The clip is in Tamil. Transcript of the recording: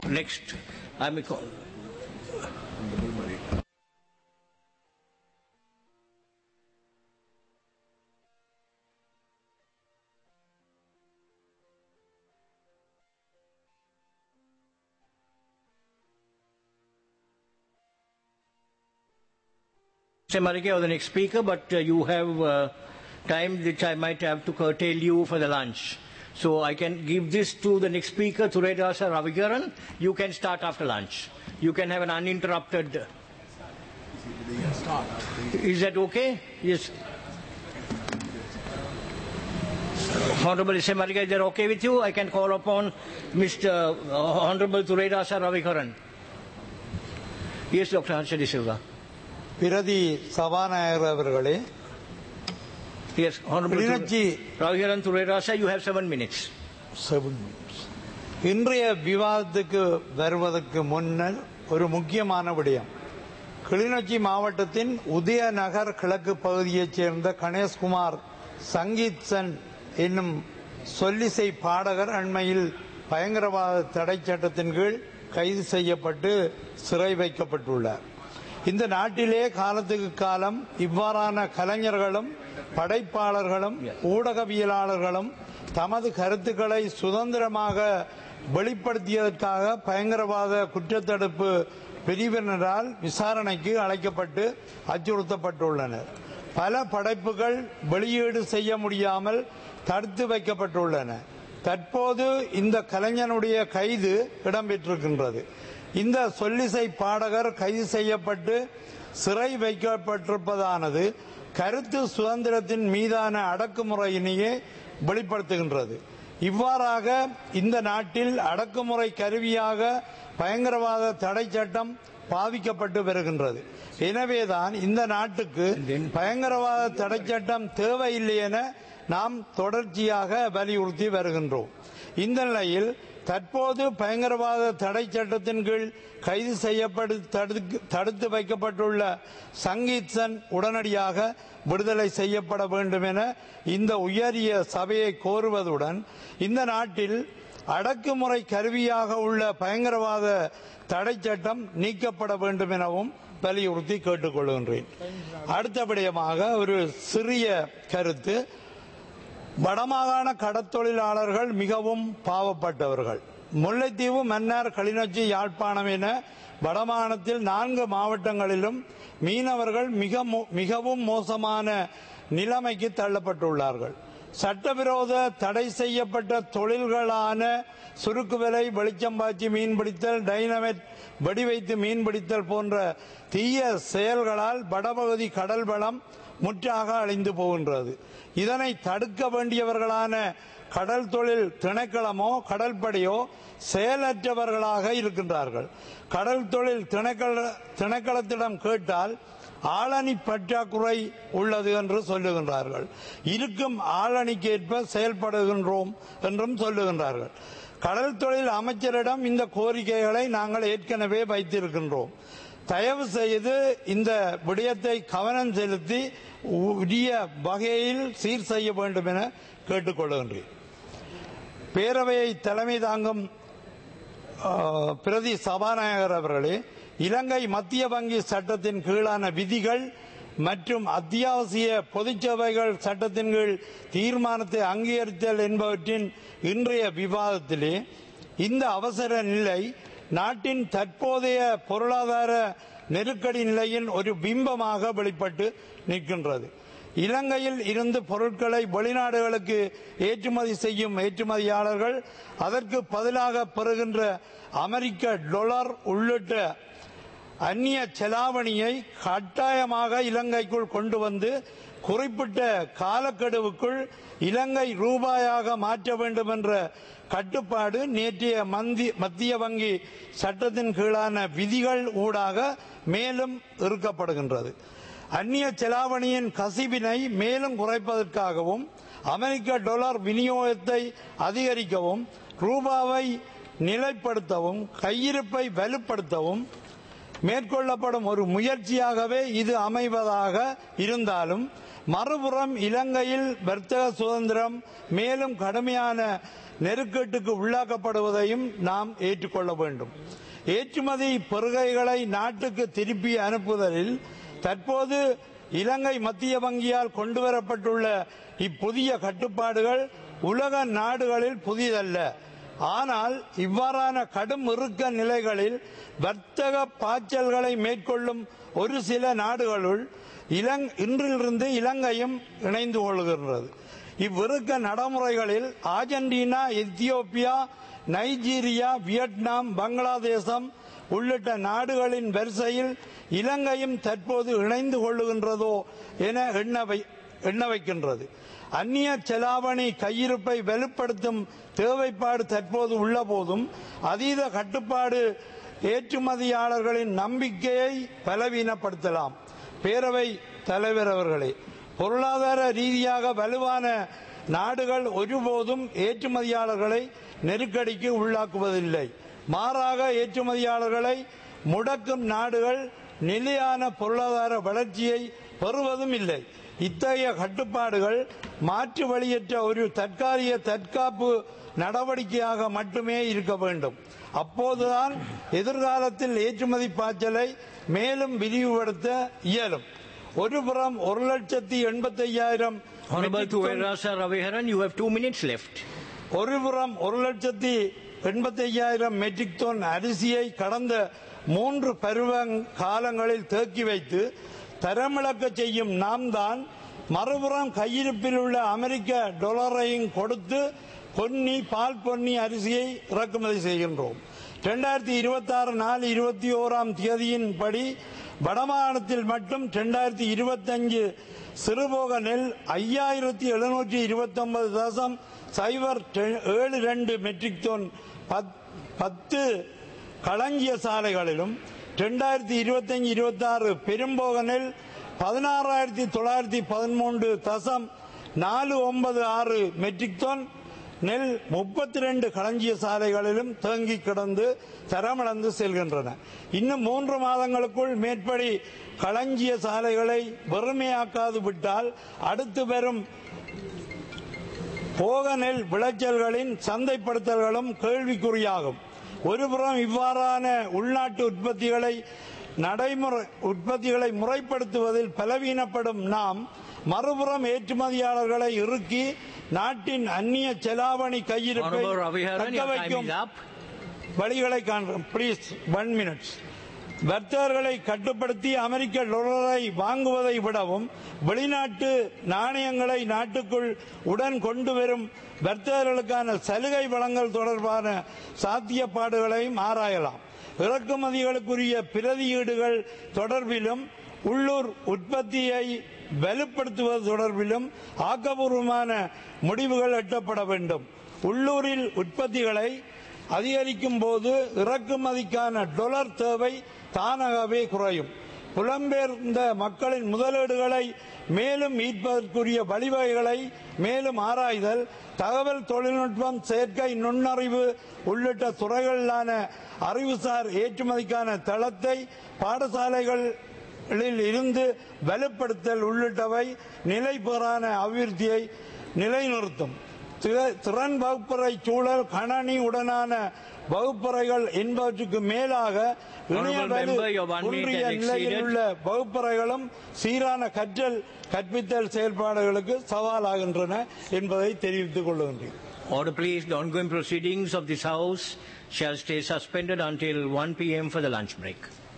Next, I'm. Mr. Marike or the next speaker, but uh, you have uh, time which I might have to curtail you for the lunch. So I can give this to the next speaker, Thuredasa Ravigaran. You can start after lunch. You can have an uninterrupted. Is that okay? Yes. Honorable Mr. Marike, is that okay with you? I can call upon Mr. Honorable Thuredasa Ravigaran. Yes, Dr. Harsha De Silva. பிரதி சபாநாயகர் அவர்களே Yes, Honorable Kilinochchi Ravigaran Thuredasa, you have seven minutes. seven minutes. இன்றைய விவாதத்துக்கு வருவதற்கு முன்னர் ஒரு முக்கியமான விடயம் கிளிநொச்சி மாவட்டத்தின் உதயநகர் கிழக்கு பகுதியைச் சேர்ந்த கணேஷ்குமார் சங்கீத் சென் என்னும் சொல்லிசை பாடகர் அண்மையில் பயங்கரவாத தடை சட்டத்தின் கீழ் கைது செய்யப்பட்டு சிறை வைக்கப்பட்டுள்ளார் இந்த நாட்டிலே காலத்துக்கு காலம் இவ்வாறான கலைஞர்களும் படைப்பாளர்களும் ஊடகவியலாளர்களும் தமது கருத்துக்களை சுதந்திரமாக வெளிப்படுத்தியதற்காக பயங்கரவாத குற்றத்தடுப்பு பிரிவினரால் விசாரணைக்கு அழைக்கப்பட்டு அச்சுறுத்தப்பட்டுள்ளனர் பல படைப்புகள் வெளியீடு செய்ய முடியாமல் தடுத்து வைக்கப்பட்டுள்ளன தற்போது இந்த கலைஞனுடைய கைது இடம்பெற்றிருக்கின்றது இந்த சொல்லிசை பாடகர் கைது செய்யப்பட்டு சிறை வைக்கப்பட்டிருப்பதானது கருத்து சுதந்திரத்தின் மீதான அடக்குமுறையினையே வெளிப்படுத்துகின்றது இவ்வாறாக இந்த நாட்டில் அடக்குமுறை கருவியாக பயங்கரவாத தடை சட்டம் பாவிக்கப்பட்டு வருகின்றது எனவேதான் இந்த நாட்டுக்கு பயங்கரவாத தடை சட்டம் தேவையில்லை என நாம் தொடர்ச்சியாக வலியுறுத்தி வருகின்றோம் இந்த நிலையில் தற்போது பயங்கரவாத தடை சட்டத்தின் கீழ் கைது செய்யப்பட்டு தடுக்கு- தடுத்து வைக்கப்பட்டுள்ள சங்கீத் சன் உடனடியாக விடுதலை செய்யப்பட வேண்டும் என இந்த உயரிய சபையை கோருவதுடன் இந்த நாட்டில் அடக்குமுறை கருவியாக உள்ள பயங்கரவாத தடை சட்டம் நீக்கப்பட வேண்டும் எனவும் வலியுறுத்தி கேட்டுக்கொள்கின்றேன் அடுத்தபடியமாக ஒரு சிறிய கருத்து வடமாகாண கடத்தொழிலாளர்கள் மிகவும் பாவப்பட்டவர்கள் முல்லைத்தீவு மன்னார் கிளிநொச்சி யாழ்ப்பாணம் என வடமாகாணத்தில் நான்கு மாவட்டங்களிலும் மீனவர்கள் மிக மோ- மிகவும் மோசமான நிலைமைக்கு தள்ளப்பட்டுள்ளார்கள் சட்டவிரோத தடை செய்யப்பட்ட தொழில்களான சுருக்கு விலை வெளிச்சம்பாய்ச்சி மீன்பிடித்தல் டைனமைட் வெடிவைத்து மீன்பிடித்தல் போன்ற தீய செயல்களால் வடபகுதி கடல் வளம் முற்றாக அழிந்து போகின்றது இதனை தடுக்க வேண்டியவர்களான கடல் தொழில் திணைக்களமோ கடற்படையோ செயலற்றவர்களாக இருக்கின்றார்கள் கடல் தொழில் திணைக்கள திணைக்களத்திடம் கேட்டால் ஆளணி பற்றாக்குறை உள்ளது என்று சொல்லுகின்றார்கள் இருக்கும் ஆளணிக்கேற்ப செயல்படுகின்றோம் என்றும் சொல்லுகின்றார்கள் கடல் தொழில் அமைச்சரிடம் இந்த கோரிக்கைகளை நாங்கள் ஏற்கனவே வைத்திருக்கின்றோம் தயவு செய்து இந்த விடயத்தை கவனம் செலுத்தி உரிய வகையில் சீர் செய்ய வேண்டும் என கேட்டுக்கொள்கின்றேன் பேரவையை தலைமை தாங்கும் ஆ, பிரதி சபாநாயகர் அவர்களே இலங்கை மத்திய வங்கி சட்டத்தின் கீழான விதிகள் மற்றும் அத்தியாவசிய பொதுச்சேவைகள் சட்டத்தின் கீழ் தீர்மானத்தை அங்கீகரித்தல் என்பவற்றின் இன்றைய விவாதத்திலே இந்த அவசர நிலை நாட்டின் தற்போதைய பொருளாதார நெருக்கடி நிலையின் ஒரு பிம்பமாக வெளிப்பட்டு நிற்கின்றது இலங்கையில் இருந்து பொருட்களை வெளிநாடுகளுக்கு ஏற்றுமதி செய்யும் ஏற்றுமதியாளர்கள் அதற்கு பதிலாக பெறுகின்ற அமெரிக்க டொலர் உள்ளிட்ட அந்நிய செலாவணியை கட்டாயமாக இலங்கைக்குள் கொண்டு வந்து குறிப்பிட்ட காலக்கெடுவுக்குள் இலங்கை ரூபாயாக மாற்ற வேண்டும் என்ற கட்டுப்பாடு நேற்றைய மந்தி மத்திய வங்கி சட்டத்தின் கீழான விதிகள் ஊடாக மேலும் இருக்கப்படுகின்றது அந்நிய செலாவணியின் கசிவினை மேலும் குறைப்பதற்காகவும் அமெரிக்க டாலர் விநியோகத்தை அதிகரிக்கவும் ரூபாவை நிலைப்படுத்தவும் கையிருப்பை வலுப்படுத்தவும் மேற்கொள்ளப்படும் ஒரு முயற்சியாகவே இது அமைவதாக இருந்தாலும் மறுபுறம் இலங்கையில் வர்த்தக சுதந்திரம் மேலும் கடுமையான நெருக்கட்டுக்கு உள்ளாக்கப்படுவதையும் நாம் ஏற்றுக்கொள்ள வேண்டும் ஏற்றுமதி பெருகைகளை நாட்டுக்கு திருப்பி அனுப்புதலில் தற்போது இலங்கை மத்திய வங்கியால் கொண்டுவரப்பட்டுள்ள இப்புதிய கட்டுப்பாடுகள் உலக நாடுகளில் புதிதல்ல ஆனால் இவ்வாறான கடும் இறுக்க நிலைகளில் வர்த்தக பாய்ச்சல்களை மேற்கொள்ளும் ஒரு சில நாடுகளுள் இலங் இன்றிலிருந்து இலங்கையும் இணைந்து கொள்கின்றது இவ்விறுக்க நடைமுறைகளில் ஆர்ஜென்டினா எத்தியோப்பியா நைஜீரியா வியட்நாம் பங்களாதேசம் உள்ளிட்ட நாடுகளின் வரிசையில் இலங்கையும் தற்போது இணைந்து கொள்ளுகின்றதோ என எண்ண வை- எண்ண வைக்கின்றது அந்நிய செலாவணி கையிருப்பை வலுப்படுத்தும் தேவைப்பாடு தற்போது உள்ள போதும் அதீத கட்டுப்பாடு ஏற்றுமதியாளர்களின் நம்பிக்கையை பலவீனப்படுத்தலாம் பேரவை தலைவர் அவர்களே பொருளாதார ரீதியாக வலுவான நாடுகள் ஒருபோதும் ஏற்றுமதியாளர்களை நெருக்கடிக்கு உள்ளாக்குவதில்லை மாறாக ஏற்றுமதியாளர்களை முடக்கும் நாடுகள் நிலையான பொருளாதார வளர்ச்சியை பெறுவதும் இல்லை இத்தகைய கட்டுப்பாடுகள் மாற்று வழியற்ற ஒரு தற்காலிக தற்காப்பு நடவடிக்கையாக மட்டுமே இருக்க வேண்டும் அப்போதுதான் எதிர்காலத்தில் ஏற்றுமதி பாய்ச்சலை மேலும் விரிவுபடுத்த இயலும் ஒருபுறம் ஒரு லட்சத்தி எண்பத்தி ஐயாயிரம் Honorable Tuverasa Raviharan, you have two minutes left. ஒருபுறம் ஒரு லட்சத்தி எண்பத்தி ஐயாயிரம் மெட்ரிக் டன் அரிசியை கடந்த மூன்று பருவ காலங்களில் தேக்கி வைத்து தரமிழக்க செய்யும் நாம் தான் மறுபுறம் கையிருப்பில் உள்ள அமெரிக்க டாலரையும் கொடுத்து பொன்னி பால் பொன்னி அரிசியை இறக்குமதி செய்கின்றோம் இரண்டாயிரத்தி இருபத்தி ஆறு நாலு இருபத்தி ஓராம் தேதியின் படி வடமாகாணத்தில் மட்டும் இரண்டாயிரத்தி இருபத்தஞ்சு சிறுபோக நெல் ஐயாயிரத்தி எழுநூற்றி இருபத்தி ஒன்பது தசம் சைபர் டெ- ஏழு ரெண்டு மெட்ரிக் டன் பத்- பத்து களஞ்சிய சாலைகளிலும் இரண்டாயிரத்தி இருபத்தஞ்சு இருபத்தி ஆறு பெரும்போக நெல் பதினாறாயிரத்தி தொள்ளாயிரத்தி பதிமூன்று தசம் நாலு ஒன்பது ஆறு மெட்ரிக் டன் நெல் முப்பத்தி ரெண்டு களஞ்சிய சாலைகளிலும் தேங்கி கிடந்து தரமிழந்து செல்கின்றன இன்னும் மூன்று மாதங்களுக்குள் மேற்படி களஞ்சிய சாலைகளை வெறுமையாக்காது விட்டால் அடுத்து வரும் போக நெல் விளைச்சல்களின் சந்தைப்படுத்தல்களும் கேள்விக்குறியாகும் ஒருபுறம் இவ்வாறான உள்நாட்டு உற்பத்திகளை நடைமுறை உற்பத்திகளை முறைப்படுத்துவதில் பலவீனப்படும் நாம் மறுபுறம் ஏற்றுமதியாளர்களை இறுக்கி நாட்டின் அந்நிய செலாவணி கையிருப்பை Honorable Raviharan, தக்க your time வைக்கும் is up. வழிகளை காண்கிறோம் ப்ளீஸ் ஒன் மினிட்ஸ் வர்த்தகர்களை கட்டுப்படுத்தி அமெரிக்க டாலரை வாங்குவதை விடவும் வெளிநாட்டு நாணயங்களை நாட்டுக்குள் உடன் கொண்டு வரும் வர்த்தகர்களுக்கான சலுகை வழங்கல் தொடர்பான சாத்தியப்பாடுகளையும் ஆராயலாம் இறக்குமதிகளுக்குரிய பிரதியீடுகள் தொடர்பிலும் உள்ளூர் உற்பத்தியை வலுப்படுத்துவது தொடர்பிலும் ஆக்கப்பூர்வமான முடிவுகள் எட்டப்பட வேண்டும் உள்ளூரில் உற்பத்திகளை அதிகரிக்கும் போது இறக்குமதிக்கான டொலர் தேவை தானாகவே குறையும் புலம்பெயர்ந்த மக்களின் முதலீடுகளை மேலும் ஈர்ப்பதற்குரிய வழிவகைகளை மேலும் ஆராய்தல் தகவல் தொழில்நுட்பம் செயற்கை நுண்ணறிவு உள்ளிட்ட துறைகளிலான அறிவுசார் ஏற்றுமதிக்கான தளத்தை பாடசாலைகளில் இருந்து வலுப்படுத்தல் உள்ளிட்டவை நிலைபெறான அபிவிருத்தியை நிலைநிறுத்தும் திற- திறன் வகுப்பறை சூழல் கணனி உடனான வகுப்பறைகள் என்பவற்றுக்கு மேலாக இணைய Honorable வலு member, your one minute குன்றிய has நிலையில் exceeded. உள்ள வகுப்பறைகளும் சீரான கற்றல் கற்பித்தல் செயல்பாடுகளுக்கு சவாலாகின்றன என்பதை தெரிவித்துக் கொள்கின்றேன் Order please, the ongoing proceedings of this House shall stay suspended until 1 p.m. for the lunch break.